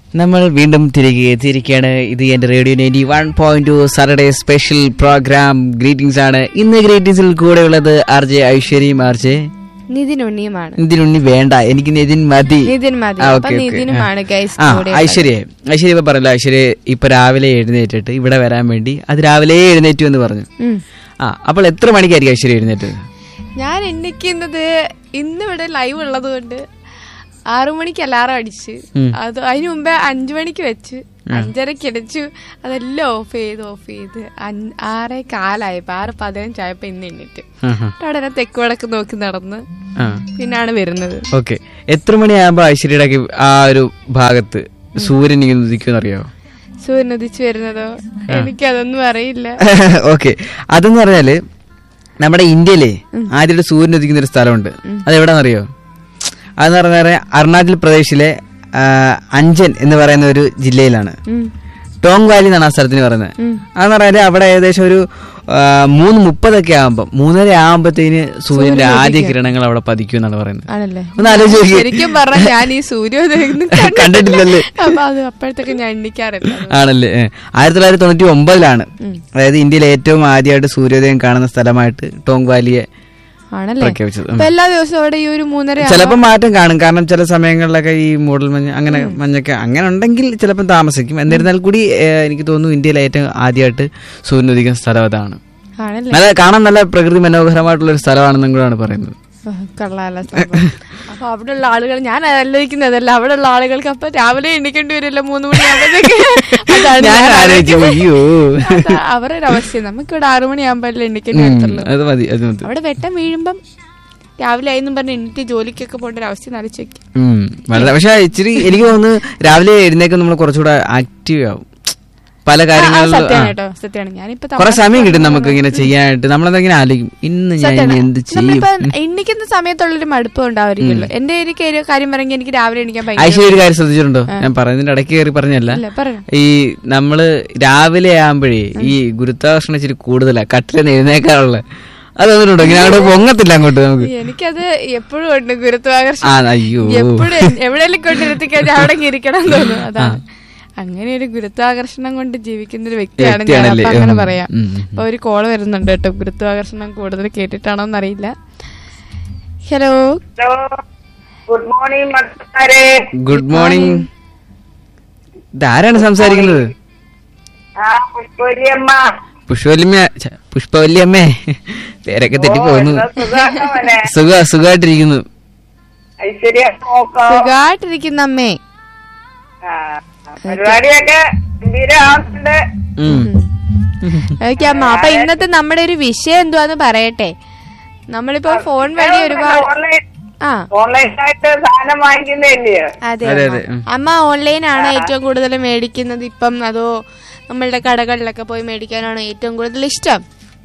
നമ്മൾ വീണ്ടും തിരികെ എത്തിയിരിക്കുകയാണ് ഇത് എന്റെ radio ninety one point two Saturday special program greetings ആണ് ഇന്ന് ഗ്രീറ്റിംഗ്സിൽ കൂടെ ഉള്ളത് ആർ ജെ ഐശ്വര്യയും ആർ ജെ നിതിൻ ഉണ്ണിയുമാണ് നിതിനുണ്ണി വേണ്ട എനിക്ക് നിതിൻ മതി നിതിൻ മതി ആ, അപ്പൊ ഓക്കേ, ഓക്കേ. നിതിനുമാണ് ആ. ഗൈസ് ആ കൂടെ ഐശ്വര്യ ഐശ്വര്യ ഇപ്പൊ പറഞ്ഞല്ലോ ഐശ്വര്യ ഇപ്പൊ രാവിലെ എഴുന്നേറ്റിട്ട് ഇവിടെ വരാൻ വേണ്ടി അത് രാവിലെ എഴുന്നേറ്റു എന്ന് പറഞ്ഞു ഉം. ആ അപ്പോൾ എത്ര മണിക്കായിരിക്കും ഐശ്വര്യ എഴുന്നേറ്റത് ഞാൻ എണ്ണിക്കുന്നത് ഇന്ന് ഇവിടെ ലൈവ് ഉള്ളത് കൊണ്ട് ആറു മണിക്ക് അലാറം അടിച്ച് ഉം. അത് അതിനു മുമ്പേ അഞ്ചു മണിക്ക് വെച്ച് അഞ്ചരക്ക് അടിച്ചു അതെല്ലാം ഓഫ് ചെയ്ത് ഓഫ് ചെയ്ത് അഞ്ച്- ആറേ കാലായപ്പോ ആറ് പതിനഞ്ചായപ്പോ ഇന്ന് എണ്ണിട്ട് ആഹാ. ഉടനെ തെക്ക് വടക്ക് നോക്കി നടന്ന് ആ പിന്നാണ് വരുന്നത് ഓക്കെ എത്ര മണിയാകുമ്പോ ഐശ്വര്യയുടെ ഒക്കെ ആ ഒരു ഭാഗത്ത് സൂര്യൻ ഇങ്ങനെ ഉദിക്കുമെന്ന് അറിയാമോ സൂര്യൻ ഉദിച്ചു വരുന്നതോ എനിക്കതൊന്നും അറിയില്ല ഓക്കെ അതെന്ന് പറഞ്ഞാല് നമ്മുടെ ഇന്ത്യയിലെ ആദ്യമായിട്ട് സൂര്യൻ ഉദിക്കുന്ന ഒരു സ്ഥലമുണ്ട് അത് എവിടെയാണെന്നറിയോ അതെന്ന് പറഞ്ഞാൽ അരുണാചൽ പ്രദേശിലെ ആ, അഞ്ചൻ എന്ന് പറയുന്ന ഒരു ജില്ലയിലാണ് ഉം. ടോങ് വാലി എന്നാണ് ആ സ്ഥലത്തിന് പറയുന്നത് ഉം. അതെന്ന് പറഞ്ഞാൽ അവിടെ ഏകദേശം ഒരു ആ, മൂന്ന് മുപ്പതൊക്കെ ആകുമ്പോൾ മൂന്നര ആകുമ്പോഴത്തേന് സൂര്യന്റെ ആദ്യ കിരണങ്ങൾ അവിടെ പതിക്കും എന്നാണ് പറയുന്നത് ആണല്ലേ ഒന്ന് ആലോചിച്ച് നോക്കിയേ. ശരിക്കും പറഞ്ഞ ഞാൻ ഈ സൂര്യോദയം ഒന്നും കണ്ടിട്ടില്ലല്ലേ? അപ്പൊ അത് അപ്പോഴത്തേക്ക് ഞാൻ എണ്ണിക്കാറില്ല ആണല്ലേ ഏ. ആയിരത്തി തൊള്ളായിരത്തി തൊണ്ണൂറ്റി ഒമ്പതിലാണ് അതായത് ഇന്ത്യയിലെ ഏറ്റവും ആദ്യമായിട്ട് സൂര്യോദയം കാണുന്ന സ്ഥലമായിട്ട് ടോങ് വാലിയെ ആണല്ലേ പ്രഖ്യാപിച്ചത് ഉം. അപ്പൊ എല്ലാ ദിവസവും അവിടെ ഈ ഒരു മൂന്നര ചിലപ്പോൾ മാറ്റം കാണും കാരണം ചില സമയങ്ങളിലൊക്കെ ഈ മൂടൽ മഞ്ഞ് അങ്ങനെ മഞ്ഞൊക്കെ അങ്ങനെ ഉണ്ടെങ്കിൽ ചിലപ്പോൾ താമസിക്കും എന്നിരുന്നാൽ കൂടി ഏ, എനിക്ക് തോന്നുന്നു ഇന്ത്യയിലെ ഏറ്റവും ആദ്യമായിട്ട് സൂര്യൻ ഉദിക്കുന്ന സ്ഥലം അതാണ് ആണല്ലേ നല്ല കാണാൻ നല്ല പ്രകൃതി മനോഹരമായിട്ടുള്ള ഒരു സ്ഥലമാണെന്നും കൂടാണ് പറയുന്നത് ഓ, കൊള്ളാലോ സംഭവം. അപ്പൊ അവിടെയുള്ള ആളുകൾ ഞാൻ ആലോചിക്കുന്നതല്ല അവിടെയുള്ള ആളുകൾക്ക് അപ്പൊ രാവിലെ എണ്ണിക്കേണ്ടി വരുമല്ലോ മൂന്ന് മണിയാകുമ്പോഴത്തേക്ക് അതാണ് ഞാൻ ഞാൻ ആലോചിച്ചു അയ്യോ അതാ അവരുടെ അവസ്ഥ നമുക്കിവിടെ ആറു മണിയാകുമ്പോഴല്ലേ എണ്ണിക്കേണ്ടി ഉം, വരത്തുള്ളൂ അത് മതി അത് മതി അവിടെ വെട്ടം വീഴുമ്പം രാവിലെ ആയെന്നും പറഞ്ഞ് എണീറ്റ് ജോലിക്കൊക്കെ പോകേണ്ട ഒരു അവസ്ഥ നടിച്ചു വെക്കും ഉം, വളരെ പക്ഷെ ഇച്ചിരി എനിക്ക് തോന്നുന്നു രാവിലെ എഴുന്നേക്ക് നമ്മൾ കുറച്ചുകൂടെ ആക്റ്റീവ് ആവും പല കാര്യങ്ങളിലും സത്യമാണ് ആ. കേട്ടോ സത്യമാണ് ഞാനിപ്പോ കുറെ സമയം കിട്ടും നമുക്ക് ഇങ്ങനെ ചെയ്യാനായിട്ട് നമ്മളെന്തെങ്കിലും ആലോചിക്കും ഇന്ന് ഞാൻ ഇനി എന്ത് ചെയ്യും നമ്മളിപ്പോ എണ്ണിക്കുന്ന സമയത്തുള്ളൊരു മടുപ്പ് ഉണ്ടാവായിരിക്കുമല്ലോ എന്റെ എനിക്ക് ഒരു കാര്യം പറഞ്ഞെങ്കിൽ എനിക്ക് രാവിലെ എണ്ണിക്കാൻ ഭയങ്കര ഐശ്വര്യ ഒരു കാര്യം ശ്രദ്ധിച്ചിട്ടുണ്ടോ ഞാൻ പറയുന്നതിന്റെ ഇടയ്ക്ക് കയറി പറഞ്ഞല്ല ഇല്ല, പറയണം ഈ നമ്മള് രാവിലെ ആകുമ്പോഴേ ഈ ഗുരുത്വാകർഷണം ഇച്ചിരി കൂടുതലാ കട്ടിലെന്ന് എഴുന്നേക്കാറുള്ള അത് വന്നിട്ടുണ്ടോ ഇങ്ങനെ അങ്ങോട്ട് പൊങ്ങത്തില്ല അങ്ങോട്ട് നമുക്ക് എനിക്കത് എപ്പോഴും ഉണ്ട് ഗുരുത്വാകർഷണം ആ അയ്യോ എപ്പോഴും എവിടെയെങ്കിലും കൊണ്ടിരുത്തിക്കഴിഞ്ഞാൽ അവിടെ ഇരിക്കണം എന്ന് തോന്നും അതാണ് അങ്ങനെ ഒരു ഗുരുത്വാകർഷണം കൊണ്ട് ജീവിക്കുന്ന ഒരു വ്യക്തിയാണ് ഞാൻ വ്യക്തിയാണല്ലേ? അപ്പൊ അങ്ങനെ ഉം, പറയാം ഉം, ഉം. അപ്പൊ ഒരു കോള് വരുന്നുണ്ട് കേട്ടോ ഗുരുത്വാകർഷണം കൂടുതൽ കേട്ടിട്ടാണോ എന്നറിയില്ല ഹലോ ഹലോ ഗുഡ് മോർണിംഗ് മക്കളെ ഗുഡ് മോർണിംഗ് ഇതാരാണ് സംസാരിക്കുന്നത് ആ പുഷ്പരിയമ്മ പുഷ്പവല്യമ്മ ഛെ, പുഷ്പവല്യമ്മേ പേരൊക്കെ തെറ്റിപ്പോകുന്നു സുഖാണോ മോനെ സുഖ സുഖമായിട്ടിരിക്കുന്നു ഐശ്വര്യ നോക്കോ സുഖായിട്ടിരിക്കുന്ന അമ്മേ ആ, പരിപാടിയൊക്കെ ഗംഭീരമാവുന്നുണ്ട് ഉം. ഓക്കെ അമ്മ അപ്പൊ ഇന്നത്തെ നമ്മുടെ ഒരു വിഷയം എന്തുവാന്ന് പറയട്ടെ നമ്മളിപ്പോ ഫോൺ വഴി ഒരുപാട് ഓൺലൈൻ ആ ഓൺലൈനായിട്ട് സാധനം വാങ്ങിക്കുന്നില്ലയോ അതെ അതെ, അമ്മ. അതെ, ഉം. അമ്മ ഓൺലൈൻ ആണ് ഏറ്റവും കൂടുതൽ മേടിക്കുന്നത് ഇപ്പം അതോ നമ്മളുടെ കടകളിലൊക്കെ പോയി മേടിക്കാനാണ് ഏറ്റവും കൂടുതൽ ഇഷ്ടം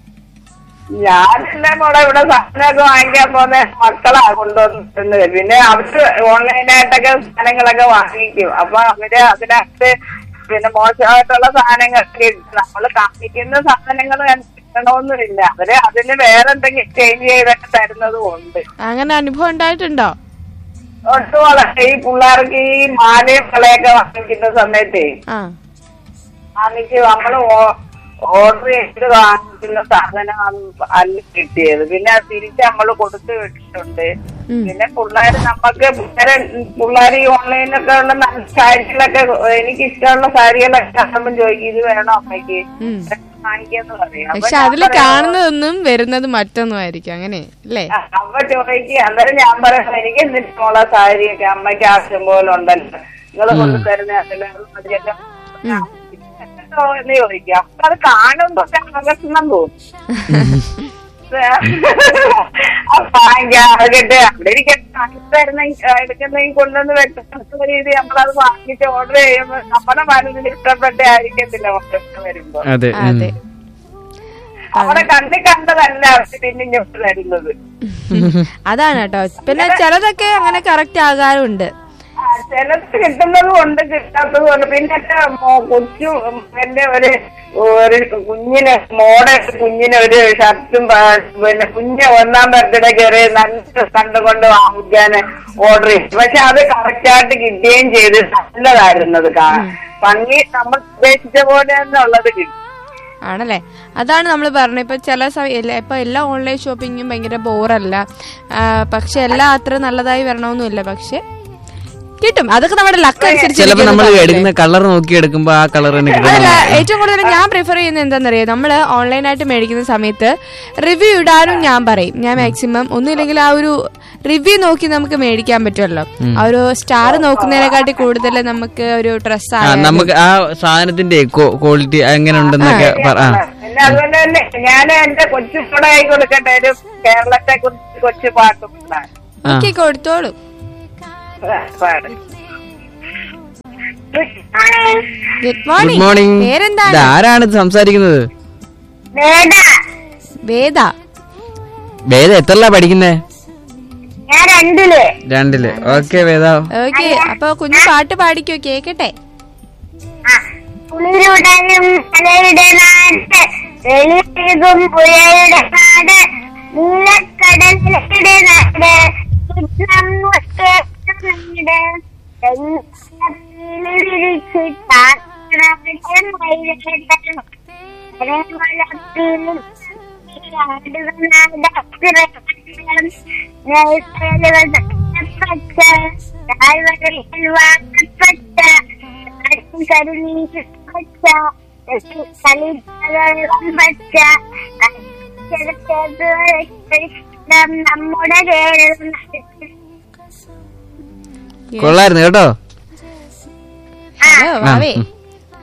ഞാനെല്ലാം കൂടെ ഇവിടെ സാധനമൊക്കെ വാങ്ങിക്കാൻ പോകുന്ന മക്കളാ കൊണ്ടുവന്നിട്ടുണ്ട് പിന്നെ അവര് ഓൺലൈനായിട്ടൊക്കെ സാധനങ്ങളൊക്കെ വാങ്ങിക്കും അപ്പൊ അവര് അതിനകത്ത് പിന്നെ മോശമായിട്ടുള്ള സാധനങ്ങളൊക്കെ ഇട്ട് നമ്മള് കാണിക്കുന്ന സാധനങ്ങൾ കിട്ടണമെന്നില്ല അവര് അതിന് വേറെ എന്തെങ്കിലും ചേഞ്ച് ചെയ്തൊക്കെ തരുന്നതും ഉണ്ട് അങ്ങനെ അനുഭവം ഉണ്ടായിട്ടുണ്ടോ ഒട്ടും വളരെ ഈ പിള്ളേർക്ക് ഈ മാലയും കളയൊക്കെ വാങ്ങിക്കുന്ന സമയത്തേ ആ വാങ്ങിച്ച് നമ്മള് ഓർഡർ ചെയ്ത് വാങ്ങിക്കുന്ന സാധനമാണ് അല്ല കിട്ടിയത് പിന്നെ അത് തിരിച്ച് നമ്മള് കൊടുത്തു വിട്ടിട്ടുണ്ട് ഉം. പിന്നെ പിള്ളേര് നമുക്ക് പിള്ളേരെ പിള്ളേര് ഈ ഓൺലൈനിലൊക്കെ ഉള്ള നല്ല സാരികളൊക്കെ എനിക്ക് ഇഷ്ടമുള്ള സാരികളൊക്കെ കാണുമ്പോൾ ചോദിക്കും ഇത് വേണോ അമ്മയ്ക്ക് ഉം. വാങ്ങിക്കാന്ന് പറയും അപ്പൊ പക്ഷെ ഞാൻ അതിൽ പറയും, കാണുന്നതൊന്നും വരുന്നത് മറ്റൊന്നും ആയിരിക്കും അങ്ങനെ അല്ലേ ആ, അമ്മ ചോദിക്കുക അന്നേരം ഞാൻ പറയാം എനിക്ക് എന്തിനാ മോളെ സാരിയൊക്കെ അമ്മയ്ക്ക് ആവശ്യം പോലെ ഉണ്ടല്ലോ നിങ്ങൾ കൊണ്ടു തരുന്ന അതിലെല്ലാം എന്ന് ചോദിക്കുക അപ്പൊ അത് കാണുമ്പോ ആകർഷണം തോന്നും വാങ്ങിക്കാകട്ടെ അവിടെ ഇരിക്കട്ടെ എടുക്കുന്നെങ്കിൽ കൊണ്ടുവന്ന് വെട്ടുന്ന രീതി നമ്മളത് വാങ്ങിച്ച് ഓർഡർ ചെയ്യുമ്പോ നമ്മുടെ മനസ്സിൽ ഇഷ്ടപ്പെട്ട ആയിരിക്കത്തില്ല ഓർഡർ വരുമ്പോ അതെ ഉം. അതെ അവിടെ കണ്ണി കണ്ടതല്ല അവർ പിന്നെ ഇങ്ങോട്ട് തരുന്നത് അതാണ് കേട്ടോ പിന്നെ ചിലതൊക്കെ അങ്ങനെ കറക്റ്റ് ആകാറുണ്ട് ആ, ചിലത് കിട്ടുന്നതും ഉണ്ട് കിട്ടാത്തതും ഉണ്ട് പിന്നെ എന്റെ മോ- കൊച്ചു എന്റെ ഒരു ഒരു കുഞ്ഞിന് മോടെ കുഞ്ഞിന് ഒരു ഷർട്ടും പാ- പിന്നെ കുഞ്ഞ് ഒന്നാം ബർത്ത്ഡേ കയറി നല്ല കണ്ടുകൊണ്ട് വാങ്ങിക്കാൻ ഓർഡർ ചെയ്തു പക്ഷെ അത് കറക്റ്റായിട്ട് കിട്ടുകയും ചെയ്ത് നല്ലതായിരുന്നു അത് കാണാൻ ഭംഗി നമ്മൾ ഉദ്ദേശിച്ച പോലെ തന്നെ ഉള്ളത് കിട്ടി ആണല്ലേ അതാണ് നമ്മൾ പറഞ്ഞത് ഇപ്പൊ ചില സമയം എല്ലാ- ഇപ്പൊ എല്ലാ ഓൺലൈൻ ഷോപ്പിങ്ങും ഭയങ്കര ബോറല്ല ആ, പക്ഷെ എല്ലാം അത്ര നല്ലതായി വരണമെന്നില്ല പക്ഷെ കിട്ടും അതൊക്കെ നമ്മുടെ ലക്ക് അനുസരിച്ച് ചിലപ്പോ നമ്മൾ ഇരിക്കുന്നതാണ്. എടുക്കുന്ന കളർ നോക്കി എടുക്കുമ്പോ ആ കളർ തന്നെ അതല്ല കിട്ടും ഏറ്റവും കൂടുതൽ ഞാൻ പ്രിഫർ ചെയ്യുന്നത് എന്താണെന്നറിയാം നമ്മൾ ഓൺലൈനായിട്ട് മേടിക്കുന്ന സമയത്ത് റിവ്യൂ ഇടാനും ഞാൻ പറയും ഞാൻ മാക്സിമം ഒന്നുമില്ലെങ്കിൽ ആ ഒരു റിവ്യൂ നോക്കി നമുക്ക് മേടിക്കാൻ പറ്റുമല്ലോ ആ ഒരു സ്റ്റാർ നോക്കുന്നതിനെക്കാട്ടി കൂടുതൽ നമുക്ക് ഒരു ഡ്രസ് ആ നമുക്ക് ആ സാധനത്തിന്റെ ക്വാളിറ്റി എങ്ങനെ ഉണ്ടെന്നൊക്കെ പറ ആ. പിന്നെ അതുപോലെ തന്നെ ഞാൻ എന്റെ കൊച്ചു കൂടെ ആയി കൊടുക്കട്ടെ ഒരു കേരളത്തെ കുറിച്ച് കൊച്ചു പാട്ടും പാടാം. നോക്കി കൊടുത്തോളൂ പാട് ഗുഡ് ഗുഡ് മോർണിംഗ് മോർണിംഗ് പേരെന്താണ് ആരാണ് ഇത് സംസാരിക്കുന്നത് വേദ വേദ എത്രല്ല പഠിക്കുന്നേ ഞാൻ രണ്ടില് രണ്ടില് ഓക്കെ വേദ ഓക്കെ അപ്പൊ കുഞ്ഞു പാട്ട് പാടിക്കോ കേക്കട്ടെ കുളിരുടനും മലയുടെ നാട് വെളിയൊഴുകും പുഴയുടെ നാട് നീലക്കടലിന്റെ നാട് നമ്മൊക്കെ നാട് നമ്മുടെ കേരളം കൊള്ളായിരുന്നു കേട്ടോ ഹലോ വാവേ ഉം.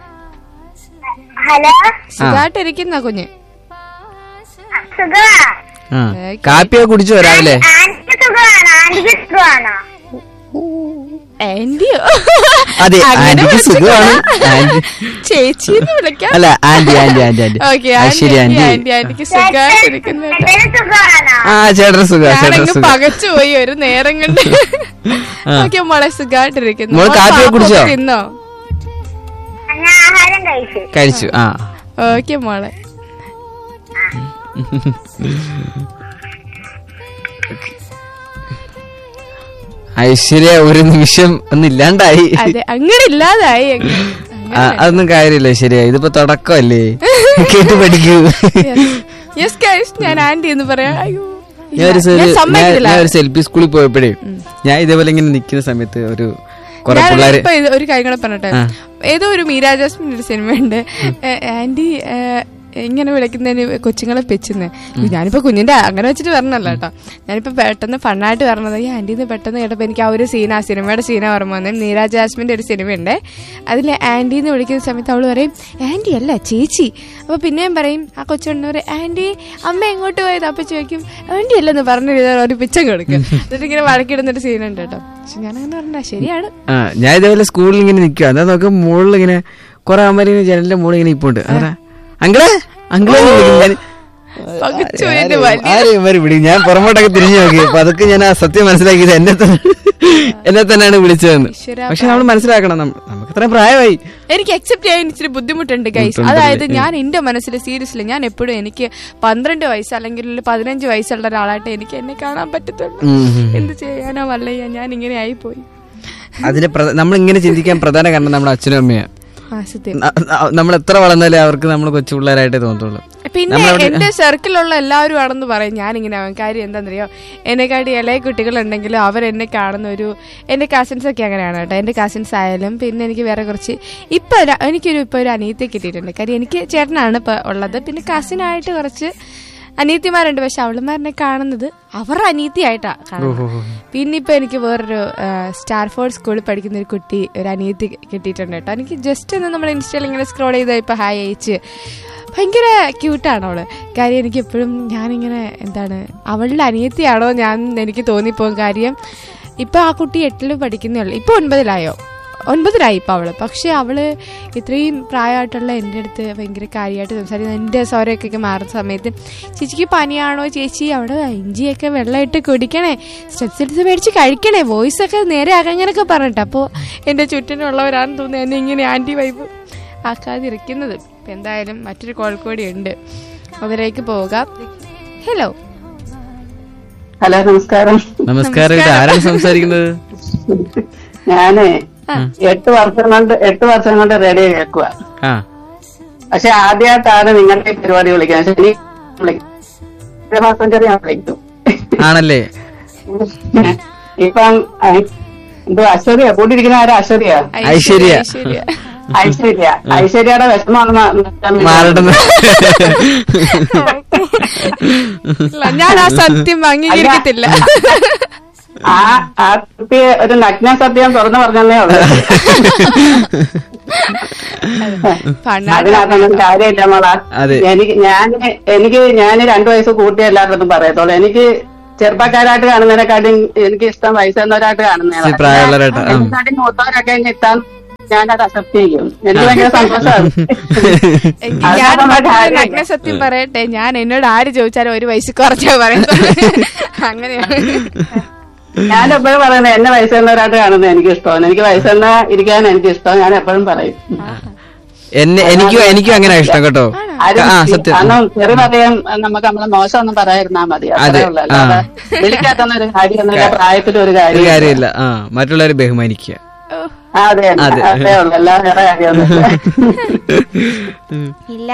ഹലോ സുഖായിട്ടിരിക്കുന്ന കുഞ്ഞ് സുഖമാ ആ കാപ്പിയൊക്കെ കുടിച്ചോ രാവിലെ ആന്റിക്ക് സുഖമാണോ ആന്റിക്ക് സുഖമാണോ ആന്റിയോ അതെ, അങ്ങനെ ആന്റിക്ക് വിളിച്ചിട്ടില്ല. സുഖമാണ്. ആന്റി- ചേച്ചി എന്ന് വിളിക്കാം അല്ല aunty aunty aunty aunty okay ആ, ശരി ആന്റി ആന്റി ആന്റിക്ക് സുഖമായിട്ടിരിക്കുന്നു കേട്ടോ. ചേട്ടന് സുഖമാണോ ആ ചേട്ടൻ സുഖ ചേട്ടൻ ഞാനങ്ങ് സുഖ പകച്ചു പോയി ഒരു നേരം കൊണ്ട് ആ. ഓക്കെ മോളെ സുഖമായിട്ടിരിക്കുന്നു മോള് മോള് കാപ്പിയൊക്കെ പാപ്പൊക്കെ കുടിച്ചോ? തിന്നോ ഞാൻ ആഹാരം കഴിച്ചു കഴിച്ചു ആ ഓക്കെ മോളെ ഐശ്വര്യ ഒരു നിമിഷം ഒന്ന് ഇല്ലാണ്ടായി അതെ അങ്ങനെ ഇല്ലാതായി അങ്ങ്. ആ, അതൊന്നും കാര്യമില്ല ശരിയാ ഇതിപ്പോ തുടക്കമല്ലേ കേട്ട് പഠിക്കൂ യെസ് ഗൈസ് ഞാൻ ആന്റി എന്ന് പറയാം അയ്യോ ഇല്ല, ഞാൻ ഒരു സെ- ഞാൻ ഞാൻ സമ്മതിക്കില്ല ഞാൻ ഒരു സെൽഫി സ്കൂളിൽ പോയപ്പോഴേ ഞാൻ ഇതേപോലെ ഇങ്ങനെ നിൽക്കുന്ന സമയത്ത് ഒരു കുറെ ഞാൻ പിള്ളേര് ഇപ്പൊ ഇത് ഒരു കാര്യം കൂടെ പറഞ്ഞിട്ടെ ആ. ഏതോ ഒരു മീരാ ജാസ്മിൻ ഒരു സിനിമയുണ്ട് ഏ, ആന്റി ഏ, ഇങ്ങനെ വിളിക്കുന്നതിന് കൊച്ചുങ്ങളെ പെച്ചെന്ന് ഞാനിപ്പോ കുഞ്ഞിന്റെ അങ്ങനെ വെച്ചിട്ട് പറഞ്ഞല്ല കേട്ടോ ഞാനിപ്പോ പെട്ടെന്ന് ഫണ്ണായിട്ട് പറഞ്ഞത് ഈ ആന്റിന്ന് പെട്ടെന്ന് കേട്ടപ്പോ എനിക്ക് ആ ഒരു സീൻ ആ സിനിമയുടെ സീന ഓർമ്മ വന്നത് മീരാ ജാസ്മിന്റെ ഒരു സിനിമയുണ്ട് അതിൽ ആന്റി എന്ന് വിളിക്കുന്ന സമയത്ത് അവള് പറയും ആന്റി അല്ല ചേച്ചി അപ്പൊ പിന്നെയും പറയും ആ കൊച്ചുകൊണ്ട് പറയും ആന്റി അമ്മ എങ്ങോട്ട് പോയത് അപ്പൊ ചോദിക്കും ആന്റി അല്ലെന്ന് പറഞ്ഞു ഒരു പിച്ചം കൊടുക്കും എന്നിട്ട് ഇങ്ങനെ വഴക്കിടുന്നൊരു സീനുണ്ട് കേട്ടോ പക്ഷെ ഞാൻ അങ്ങനെ പറഞ്ഞ ശരിയാണ് ആ ഞാൻ ഇതേപോലെ സ്കൂളിൽ ഇങ്ങനെ നിൽക്കുക അതാ നോക്കാം മുകളിൽ ഇങ്ങനെ കുറെ അമ്മ ജനലിന്റെ മുകളിൽ ഇങ്ങനെ ഇപ്പോണ്ട് അതാ അങ്കിളെ അങ്കിളെ എന്ന് വിളിക്കും ഞാൻ പകച്ചു പോയി എന്റെ ആരെയും- വലിയ ആരെയും ഇവര് വിളി ഞാൻ പുറമോട്ടൊക്കെ തിരിഞ്ഞു നോക്കി അപ്പൊ അതൊക്കെ ഞാൻ ആ സത്യം മനസ്സിലാക്കിയത് എന്നെ തന്നെ എന്നെ തന്നെയാണ് വിളിച്ചതെന്ന് ഈശ്വരാ, പക്ഷെ നമ്മൾ മനസ്സിലാക്കണം നമ്മ- നമുക്ക് ഇത്രയും പ്രായമായി എനിക്ക് അക്സെപ്റ്റ് ചെയ്യാൻ ഇച്ചിരി ബുദ്ധിമുട്ടുണ്ട് ഗൈസ് ബുദ്ധിമുട്ടുണ്ട്. അതായത് ഞാൻ എന്റെ മനസ്സിൽ സീരിയസ്ലി ഞാൻ എപ്പോഴും എനിക്ക് പന്ത്രണ്ട് വയസ്സ് അല്ലെങ്കിൽ ഒരു പതിനഞ്ച് വയസ്സുള്ള ഒരാളായിട്ട് എനിക്ക് എന്നെ കാണാൻ പറ്റത്തുള്ളൂ ഉം, ഉം. എന്ത് ചെയ്യാനോ വല്ലയ്യ ഞാൻ ഇങ്ങനെ ആയിപ്പോയി അതിന് നമ്മൾ ഇങ്ങനെ ചിന്തിക്കാൻ പ്രധാന കാരണം നമ്മുടെ അച്ഛനും അമ്മയാണ് ആ സത്യം നമ്മൾ എത്ര വളർന്നാലേ അവർക്ക് നമ്മൾ കൊച്ചു പിള്ളേരായിട്ടേ തോന്നുള്ളൂ പിന്നെ നമ്മളവിടെ- എന്റെ സർക്കിളിലുള്ള എല്ലാവരും ആണെന്ന് പറയും ഞാൻ ഇങ്ങനെ ആവാൻ കാര്യം എന്താണെന്നറിയോ എന്നെക്കാട്ടി ഇളയ കുട്ടികളുണ്ടെങ്കിലും അവർ എന്നെ കാണുന്ന ഒരു എന്റെ കസിൻസ് ഒക്കെ അങ്ങനെയാണ് കേട്ടോ എന്റെ കസിൻസ് ആയാലും പിന്നെ എനിക്ക് വേറെ കുറച്ച് ഇപ്പൊ ഒരു- എനിക്കൊരു ഇപ്പൊ ഒരു അനിയത്തെ കിട്ടിയിട്ടുണ്ട് കാര്യം എനിക്ക് ചേട്ടനാണ് ഇപ്പൊ ഉള്ളത് പിന്നെ കസിനായിട്ട് കുറച്ച് അനിയത്തിമാരുണ്ട് പക്ഷെ അവളുമാരെന്നെ കാണുന്നത് അവരുടെ അനിയത്തിയായിട്ടാ കാണുന്നത് പിന്നെ ഇപ്പൊ എനിക്ക് വേറൊരു സ്റ്റാർഫോർഡ് സ്കൂളിൽ പഠിക്കുന്ന ഒരു കുട്ടി ഒരു അനിയത്തി കിട്ടിയിട്ടുണ്ട് കേട്ടോ എനിക്ക് ജസ്റ്റ് ഒന്ന് നമ്മൾ ഇൻസ്റ്റയിൽ ഇങ്ങനെ സ്ക്രോൾ ചെയ്ത് ഇപ്പൊ ഹായ് അയച്ച് ഭയങ്കര ക്യൂട്ടാണ് അവള് കാര്യം എനിക്ക് എപ്പോഴും ഞാനിങ്ങനെ എന്താണ് അവളുടെ അനിയത്തിയാണോ ഞാൻ എന്ന് എനിക്ക് തോന്നിപ്പോകും കാര്യം ഇപ്പൊ ആ കുട്ടി എട്ടില് പഠിക്കുന്നേ ഉള്ളൂ ഇപ്പൊ ഒൻപതിലായോ ഒൻപതിലായി ഇപ്പം അവള് പക്ഷെ അവള് ഇത്രയും പ്രായമായിട്ടുള്ള എൻ്റെ അടുത്ത് ഭയങ്കര കാര്യമായിട്ട് സംസാരിക്കുന്നത് എൻ്റെ സ്വരമൊക്കെ മാറുന്ന സമയത്ത് ചേച്ചിക്ക് പനിയാണോ ചേച്ചി അവിടെ ഇഞ്ചിയൊക്കെ വെള്ളമിട്ട് കുടിക്കണേ സ്റ്റെപ്സ് എടുത്ത് മേടിച്ച് കഴിക്കണേ വോയിസ് ഒക്കെ നേരെ അങ്ങനെയൊക്കെ പറഞ്ഞിട്ട് അപ്പോൾ എൻ്റെ ചുറ്റിനുള്ളവരാണെന്ന് തോന്നുന്നു എന്നെ ഇങ്ങനെ ആൻറ്റി വൈബ് ആക്കാതിരിക്കുന്നത് ഇപ്പം എന്തായാലും മറ്റൊരു കോൾ കൂടി ഉണ്ട് അവരേക്ക് പോകാം ഹലോ ഹലോ നമസ്കാരം നമസ്കാരം ഇത് ആരാണ് സംസാരിക്കുന്നത് ഞാന് എട്ട് വർഷം കൊണ്ട് എട്ട് വർഷം കൊണ്ട് റേഡിയോ കേൾക്കുക ആ പക്ഷെ ആദ്യമായിട്ടാണ് നിങ്ങളുടെ ഈ പരിപാടി വിളിക്കുന്നത് ശനി വിളിക്കും ചെറിയ ഞാൻ വിളിക്കും ആണല്ലേ ഇപ്പം ഐ- എന്തോ അശ്വര്യ കൂട്ടിയിരിക്കുന്ന ആരാ അശ്വര്യ ഐശ്വര്യ. ഐശ്വര്യ ഐശ്വര്യ ഐശ്വര്യയുടെ വിഷമമാണ് മാറട്ടെന്ന് ഇല്ല, ഞാൻ ആ സത്യം അംഗീകരിക്കത്തില്ല ആ ആ കുട്ടി ഒരു നഗ്ന സത്യം തുറന്നു പറഞ്ഞതേ ഉള്ളൂ പണ്ടാ അതിനകത്തൊന്നും കാര്യമില്ല മോളാ അതെ. എനിക്ക് ഞാൻ എനിക്ക് ഞാൻ രണ്ടു വയസ്സ് കൂട്ടി എല്ലാവരും പറയത്തുള്ളൂ എനിക്ക് ചെറുപ്പക്കാരായിട്ട് കാണുന്നതിനെക്കാട്ടും എനിക്ക് ഇഷ്ടം വയസ്സെന്നവരായിട്ട് ഇച്ചിരി കാണുന്നതാണ് പ്രായമുള്ളവരായിട്ട്, ആ. എന്നെക്കാട്ടും മൂത്തവരൊക്കെ ഇനി ഇഷ്ടം ഞാനത് അക്സെപ്റ്റ് ചെയ്യും എനിക്ക് ഭയങ്കര സന്തോഷമാണ് എങ്കി അത് ഞാൻ നമ്മുടെ മറ്റൊരു കാര്യമില്ല. നഗ്ന സത്യം പറയട്ടെ ഞാൻ എന്നോട് ആര് ചോദിച്ചാലും ഒരു വയസ്സ് കുറച്ചാ പറയുന്നത് അങ്ങനെയാണ് ഞാൻ എപ്പോഴും പറയുന്നത് എന്നെ വയസ്സെന്നവരായിട്ട് കാണുന്നത് എനിക്ക് ഇഷ്ടമാണ് എനിക്ക് വയസ്സെന്ന ഇരിക്കാൻ എനിക്ക് ഇഷ്ടം ഞാൻ എപ്പോഴും പറയും എന്നെ എനിക്കും എനിക്കും അങ്ങനെ ഇഷ്ടം കേട്ടോ ആരും ആ സത്യം കാരണം ചെറിയ പറയാൻ നമുക്ക് നമ്മളെ മോശമൊന്നും പറയാതിരുന്നാ മതി അതെ, അത്രേ ഉള്ളൂ ആ. അല്ലാതെ വിളിക്കാത്തൊന്നും ഒരു കാര്യമൊന്നുമില്ല പ്രായത്തിലും ഒരു ഒരു കാര്യം കാര്യമില്ല ആ മറ്റുള്ളവരെ ബഹുമാനിക്കുക ആ, അതെ അതെ. അതേ ഉള്ളൂ അല്ലാതെ വേറെ കാര്യമൊന്നുമില്ല ഇല്ല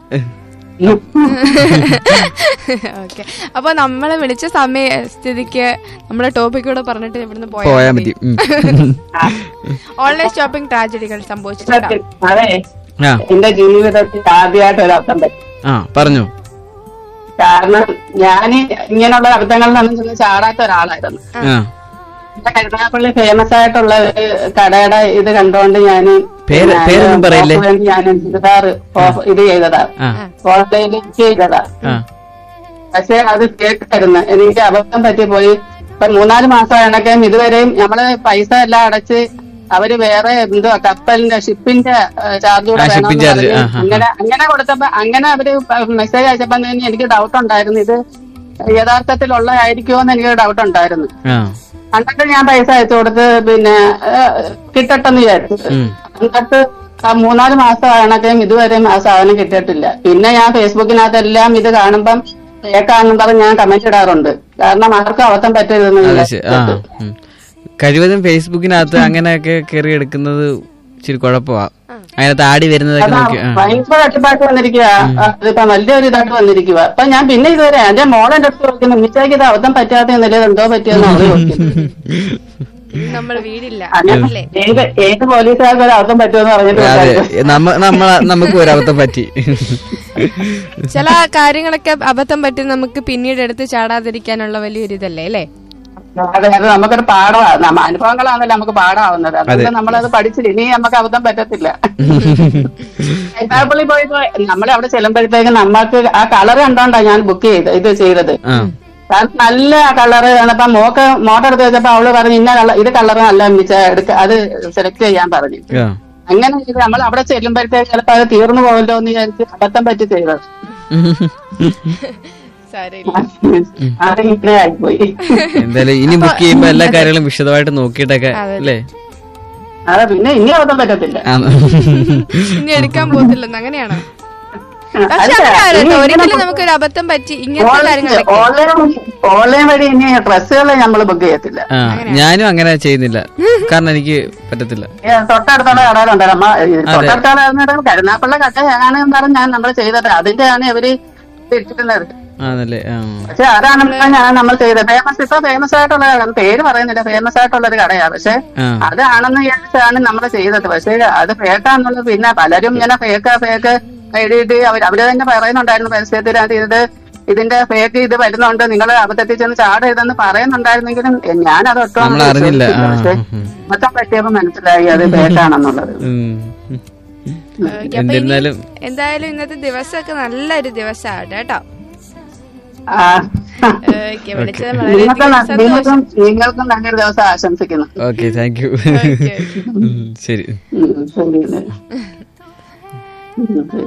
ഓക്കെ അപ്പൊ നമ്മളെ വിളിച്ച സമയ സ്ഥിതിക്ക് നമ്മളെ ടോപ്പിക് കൂടെ പറഞ്ഞിട്ട് ഇവിടുന്ന് പോയാ പോയാൽ മതി മതി ഉം. ഓൺലൈൻ ഷോപ്പിംഗ് ട്രാജഡികൾ സംഭവിച്ചിട്ടുണ്ടോ സത്യം. അതെ ആ എന്റെ ജീവിതത്തിൽ ആദ്യമായിട്ട് ഒരു അർത്ഥം പറ്റി ആ പറഞ്ഞു കാരണം ഞാൻ ഇങ്ങനെയുള്ള അബദ്ധങ്ങളിലൊന്നും ചെന്ന് ചാടാത്ത ഒരാളായിരുന്നു ആ ഇവിടെ കരുനാഗപ്പള്ളി ഫേമസ് ആയിട്ടുള്ള ഒരു കടയുടെ ഇത് കണ്ടുകൊണ്ട് ഞാൻ പേര്- പേരൊന്നും പറയില്ലേ? ഞാൻ ചുരിദാർ ഓഫ് ഇത് ചെയ്തതാ ആ ഓൺലൈനിൽ ചെയ്തതാ ആ പക്ഷെ അത് കേട്ടായിരുന്നു എനിക്ക് അബദ്ധം പറ്റി പോയി ഇപ്പൊ മൂന്നാല് മാസമാണൊക്കെ ഇതുവരെയും നമ്മള് പൈസ എല്ലാം അടച്ച് അവര് വേറെ എന്തോ കപ്പലിന്റെ ഷിപ്പിന്റെ ചാർജ് കൂടെ ആ, shipping വേണമെന്ന് charge, പറഞ്ഞ് ആ, ആ, ആ. അങ്ങനെ അങ്ങനെ കൊടുത്തപ്പോ അങ്ങനെ അവര് മെസ്സേജ് അയച്ചപ്പോ തന്നെ എനിക്ക് ഡൗട്ട് ഉണ്ടായിരുന്നു ഇത് യഥാർത്ഥത്തിലുള്ള ആയിരിക്കുമോ എന്ന് എനിക്ക് ഡൗട്ട് ഉണ്ടായിരുന്നു ആ എന്നിട്ട് ഞാൻ പൈസ അയച്ചു കൊടുത്ത് പിന്നെ ഏഹ്, കിട്ടട്ടെന്ന് വിചാരിച്ചു ഉം. എന്നിട്ട് ആ മൂന്നാല് മാസമാണൊക്കെയും ഇതുവരെയും ആ സാധനം കിട്ടിയിട്ടില്ല പിന്നെ ഞാൻ ഫേസ്ബുക്കിനകത്തെല്ലാം ഇത് കാണുമ്പം ഏക്കാന്നും പറഞ്ഞ് ഞാൻ കമന്റ് ഇടാറുണ്ട് കാരണം ആർക്കും അബദ്ധം പറ്റരുതെന്ന് അതെ ഞാൻ ശരി. ആ ഉം. കഴിവതും ഫേസ്ബുക്കിനകത്ത് അങ്ങനെയൊക്കെ കയറി എടുക്കുന്നത് ഇച്ചിരി കുഴപ്പമാ അതിനകത്ത് ആടി വരുന്നതൊക്കെ അതാ നോക്കി ആ. ഭയങ്കര തട്ടിപ്പാട്ട് വന്നിരിക്കുക അതിപ്പോ വലിയൊരു ഇതായിട്ട് വന്നിരിക്കുക അപ്പൊ ഞാൻ പിന്നെ ഇതുവരെ എന്റെ മോളെ അടുത്ത് ചോദിക്കുന്നു മിച്ചയ്ക്ക് ഇത് അബദ്ധം പറ്റാത്ത എന്നല്ലേ എന്തോ പറ്റിയെന്ന് അവള് ചോദിക്കുന്നു നമ്മൾ വീടില്ല അങ്ങനെ അല്ലേ ഏത് ഏത് പോലീസുകാർക്ക് ഒരു അബദ്ധം പറ്റുമെന്ന് പറഞ്ഞിട്ട് അതെ വിചാരിച്ചു. നമ്മ നമ്മ നമുക്ക് ഒരബദ്ധം പറ്റി ചില കാര്യങ്ങളൊക്കെ അബദ്ധം പറ്റി നമുക്ക് പിന്നീട് എടുത്ത് ചാടാതിരിക്കാനുള്ള വലിയൊരു ഇതല്ലേ അല്ലേ അതെ അത് നമുക്കൊരു പാഠമാണ് നമ്മ അനുഭവങ്ങളാണല്ലോ നമുക്ക് പാഠമാവുന്നത് അതുകൊണ്ട് നമ്മളത് പഠിച്ചില്ല ഇനി നമുക്ക് അബദ്ധം പറ്റത്തില്ല കൈത്താപ്പള്ളി പോയിട്ട് നമ്മൾ അവിടെ ചെല്ലുമ്പോഴത്തേക്ക് നമ്മൾക്ക് ആ കളർ കണ്ടോണ്ടാ ഞാൻ ബുക്ക് ചെയ്ത് ഇത് ചെയ്തത് ആ കാരണം നല്ല കളറ് അപ്പൊ മോക്ക് മോട്ടർ എടുത്ത് വെച്ചപ്പോ അവള് പറഞ്ഞു ഇന്ന കളർ ഇത് കളർ നല്ല മിച്ച എടുക്ക അത് സെലക്ട് ചെയ്യാൻ പറഞ്ഞു ആ. അങ്ങനെ ചെയ്ത് നമ്മൾ അവിടെ ചെല്ലുമ്പോഴത്തേക്ക് ചിലപ്പോ അത് തീർന്നു പോകല്ലോ എന്ന് വിചാരിച്ച് അബദ്ധം പറ്റി ചെയ്തത് സാരമില്ല അതിങ്ങനെ ആയിപ്പോയി എന്തായാലും ഇനി ബുക്ക് ചെയ്യുമ്പോ എല്ലാ കാര്യങ്ങളും വിശദമായിട്ട് നോക്കിയിട്ടൊക്കെ അതെ. അല്ലേ അതെ പിന്നെ ഇനി അബദ്ധം പറ്റത്തില്ല ആ. ഇനി എടുക്കാൻ പോകത്തില്ലെന്ന് അങ്ങനെയാണോ പക്ഷെ അല്ല, അങ്ങനെ ഇനി ആരട്ടോ ഇങ്ങനെ ഒരിക്കലും നമുക്കൊരു അബദ്ധം പറ്റി ഇങ്ങനത്തെ കാര്യങ്ങളൊക്കെ ഓൺലൈൻ ഓൺലൈൻ വഴി ഇനി ഡ്രസ്സുകൾ നമ്മൾ ബുക്ക് ചെയ്യത്തില്ല ആ ഞാനും അങ്ങനെ ചെയ്യുന്നില്ല കാരണം എനിക്ക് പറ്റത്തില്ല ഏ, തൊട്ടടുത്തുള്ള കടകളുണ്ട് നമ്മ ഈ തൊട്ടടുത്ത കട കരുനാപ്പുള്ള കടയാണ് പറഞ്ഞ് ഞാൻ നമ്മൾ ചെയ്തത് അതിന്റെയാണ് ഇവര് ഇട്ടിരുന്നത് ആണല്ലേ ആ പക്ഷെ അതാണ് ഞാൻ നമ്മൾ ചെയ്തത് ഫേമസ് ഇപ്പൊ ഫേമസ് ആയിട്ടുള്ള കട പേര് പറയുന്നില്ല ഫേമസ് ആയിട്ടുള്ള ഒരു കടയാണ് പക്ഷെ ആ അതാണെന്ന് വിചാരിച്ചാണ് നമ്മൾ ചെയ്തത് പക്ഷെ അത് ഫേക്കാന്നുള്ളത് പിന്നെ പലരും ഇങ്ങനെ ഫേക്ക് ഫേക്ക് എഴുതിയിട്ട് അവർ അവര് തന്നെ പറയുന്നുണ്ടായിരുന്നു പരസ്യത്തിനകത്ത് ഇത് ഇതിന്റെ ഫേക്ക് ഇത് വരുന്നുണ്ട് നിങ്ങൾ അബദ്ധത്തിൽ ചെന്ന് ചാടരുതെന്ന് പറയുന്നുണ്ടായിരുന്നെങ്കിലും എ, ഞാനത് ഒട്ടും നമ്മൾ അറിഞ്ഞില്ല. ആ, പക്ഷെ ഉം. മൊത്തം പറ്റിയപ്പോ മനസ്സിലായി അത് ഫേക്കാണെന്നുള്ളത് ഉം. ഓക്കേ, അപ്പൊ ഇനി എന്നിരുന്നാലും എന്തായാലും ഇന്നത്തെ ദിവസമൊക്കെ നല്ലൊരു ദിവസമാണ് കേട്ടോ ആ ഓക്കെ വിളിച്ചത് നിങ്ങൾക്കും വളരെയധികം സന്തോഷം നിങ്ങൾക്കും നിങ്ങൾക്കും നല്ലൊരു ദിവസം ആശംസിക്കുന്നു ഓക്കെ താങ്ക് യു ഓക്കെ ശരി ഉം, ശരി ഉം, ശരി.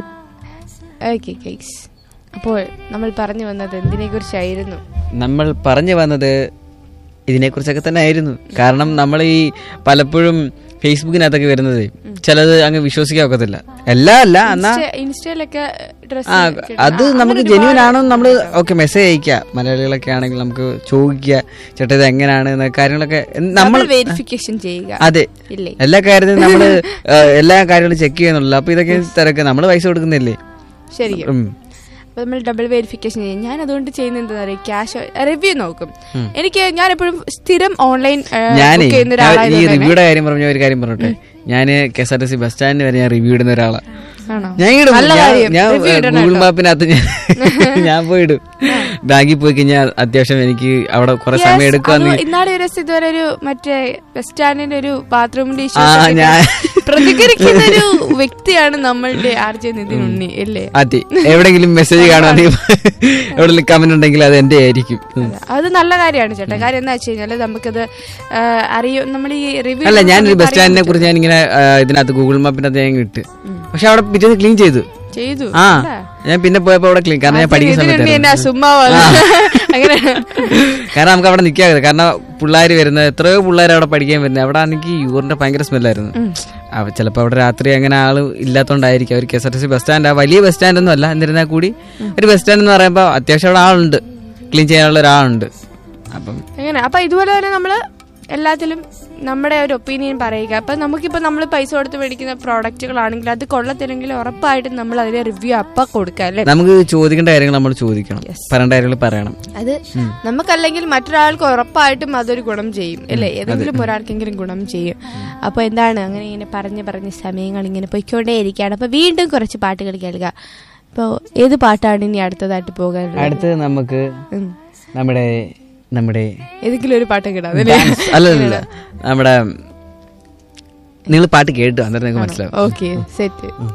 ഓക്കെ ഗൈസ് അപ്പോൾ നമ്മൾ പറഞ്ഞു വന്നത് എന്തിനെ കുറിച്ചായിരുന്നു നമ്മൾ പറഞ്ഞു വന്നത് ഇതിനെക്കുറിച്ചൊക്കെ തന്നെ ആയിരുന്നു കാരണം നമ്മൾ ഈ പലപ്പോഴും ഫേസ്ബുക്കിനകത്തൊക്കെ വരുന്നത് ചിലത് അങ്ങ് വിശ്വസിക്കാൻ ഒക്കത്തില്ല എല്ലാം അല്ല എന്നാ ഇൻസ്റ്റ- ഇൻസ്റ്റയിലൊക്കെ ഡ്രസ് ആ അത് നമുക്ക് ജെന്യൂൻ ആണോ നമ്മൾ ഓക്കെ മെസ്സേജ് അയക്കുക മലയാളികളൊക്കെ ആണെങ്കിൽ നമുക്ക് ചോദിക്കുക ചേട്ടാ ഇത് എങ്ങനെയാണ് എന്ന കാര്യങ്ങളൊക്കെ നമ്മൾ നമ്മൾ വെരിഫിക്കേഷൻ ചെയ്യുക അതെ ഇല്ലേ എല്ലാ കാര്യത്തിലും നമ്മള് ഏഹ്, എല്ലാ കാര്യങ്ങളും ചെക്ക് ചെയ്യുന്നുള്ളൂ അപ്പൊ ഇതൊക്കെ തിരക്ക് നമ്മൾ പൈസ കൊടുക്കുന്നില്ലേ ശരിക്കും ഉം. അപ്പൊ നമ്മൾ ഡബിൾ വെരിഫിക്കേഷൻ ചെയ്യും ഞാൻ അതുകൊണ്ട് ചെയ്യുന്നത് എന്താ പറയുക ക്യാഷ് റിവ്യൂ നോക്കും എനിക്ക് ഞാൻ എപ്പോഴും സ്ഥിരം ഓൺലൈൻ ഞാനേ ചെയ്യുന്ന ഞാൻ ഈ ഒരാളായതുകൊണ്ട് തന്നെ- റിവ്യൂടെ കാര്യം പറഞ്ഞ ഒരു കാര്യം പറഞ്ഞോട്ടെ ഞാന് K S R T C bus സ്റ്റാൻഡിന് വരെ ഞാൻ റിവ്യൂ ഇടുന്ന ഒരാളാണ് ആണോ ഞാൻ ഇടും നല്ല ഞാൻ- കാര്യം. ഞാൻ Review ഇടണം ഗൂഗിൾ കേട്ടോ. മാപ്പിനകത്ത് ഞാൻ ഞാൻ പോയി ഇടും ബാങ്കിൽ പോയി കഴിഞ്ഞാൽ അത്യാവശ്യം എനിക്ക് അവിടെ കുറെ Yes, സമയം എടുക്കുവാന്ന് അത് ഇന്നാളെ ഒരു ദിവസം ഇതുവരെ ഒരു മറ്റേ ബസ് സ്റ്റാൻഡിന്റെ ഒരു ബാത്റൂമിന്റെ ആ, ഞാൻ- പ്രതികരിക്കുന്ന ഒരു വ്യക്തിയാണ് നമ്മളുടെ ആർ ജെ നിതിൻ ഉണ്ണി അല്ലേ അതെ എവിടെങ്കിലും മെസ്സേജ് കാണുവാണെങ്കിൽ എവിടെങ്കിലും കമന്റ് ഉണ്ടെങ്കിൽ അത് എന്റെ ആയിരിക്കും ഉം. അത് നല്ല കാര്യമാണ് ചേട്ടാ കാര്യം എന്താ വെച്ച് കഴിഞ്ഞാല് നമുക്കത് ആ, അറിയും നമ്മൾ ഈ റിവ്യൂ അല്ല ഞാനൊരു ബസ് സ്റ്റാൻഡിനെ കുറിച്ച് ഞാൻ ഇങ്ങനെ ഇതിനകത്ത് ഗൂഗിൾ മാപ്പിനകത്ത് ഞാൻ ഇട്ട് പക്ഷെ അവിടെ പിറ്റേന്ന് ക്ലീൻ ചെയ്തു ചെയ്തു ആ അല്ല. ഞാൻ പിന്നെ പോയപ്പോ അവിടെ ക്ലീൻ കാരണം ഞാൻ പഠിക്കുന്ന നിതിൻ ഉണ്ണി എന്നാ സമയത്ത് സുമ്മാ അങ്ങനെ കാരണം നമുക്ക് അവിടെ നിൽക്കാതെ കാരണം പിള്ളേർ വരുന്നത് എത്രയോ പിള്ളേർ അവിടെ പഠിക്കാൻ വരുന്നത് അവിടെ ആണെങ്കിൽ യൂറിന്റെ ഭയങ്കര സ്മെല്ലായിരുന്നു അവ ചിലപ്പോൾ അവിടെ രാത്രി അങ്ങനെ ആള് ഇല്ലാത്തോണ്ടായിരിക്കും അവർ K S R T C bus stand വലിയ ബസ് സ്റ്റാൻഡ് ഒന്നും അല്ല എന്നിരുന്നാൽ കൂടി ഒരു ബസ് സ്റ്റാൻഡ് എന്ന് പറയുമ്പോൾ അത്യാവശ്യം അവിടെ ആളുണ്ട് ക്ലീൻ ചെയ്യാനുള്ള ഒരാളുണ്ട് അപ്പം അങ്ങനെ അപ്പൊ ഇതുപോലെ തന്നെ നമ്മള് എല്ലാത്തിലും നമ്മുടെ ഒരു ഒപ്പീനിയൻ പറയുക അപ്പൊ നമുക്കിപ്പോ നമ്മൾ പൈസ കൊടുത്ത് മേടിക്കുന്ന പ്രോഡക്റ്റുകളാണെങ്കിൽ അത് കൊള്ളത്തില്ലെങ്കിൽ ഉറപ്പായിട്ടും നമ്മൾ അതിന്റെ റിവ്യൂ അപ്പ കൊടുക്കുക അല്ലേ നമുക്ക് ചോദിക്കേണ്ട കാര്യങ്ങൾ നമ്മൾ ചോദിക്കണം പറയേണ്ട കാര്യങ്ങൾ പറയണം അത് നമുക്കല്ലെങ്കിൽ മറ്റൊരാൾക്ക് ഉറപ്പായിട്ടും അതൊരു ഗുണം ചെയ്യും അല്ലേ ഏതെങ്കിലും ഒരാൾക്കെങ്കിലും ഗുണം ചെയ്യും അപ്പൊ എന്താണ് അങ്ങനെ ഇങ്ങനെ പറഞ്ഞ് പറഞ്ഞ് സമയങ്ങൾ ഇങ്ങനെ പൊയ്ക്കൊണ്ടേയിരിക്കുകയാണ് അപ്പൊ വീണ്ടും കുറച്ച് പാട്ടുകൾ കേൾക്കുക അപ്പോൾ ഏത് പാട്ടാണ് ഇനി അടുത്തതായിട്ട് പോകാനുള്ളത് അടുത്തത് നമുക്ക് ഉം. നമ്മുടെ നമ്മുടെ ഏതെങ്കിലും ഒരു പാട്ട് കിടാം dance- അല്ല അല്ല, അല്ല നമ്മുടെ നിങ്ങൾ പാട്ട് കേട്ടു അന്നേരം നിങ്ങൾക്ക് മനസ്സിലാവും ഓക്കെ സെറ്റ്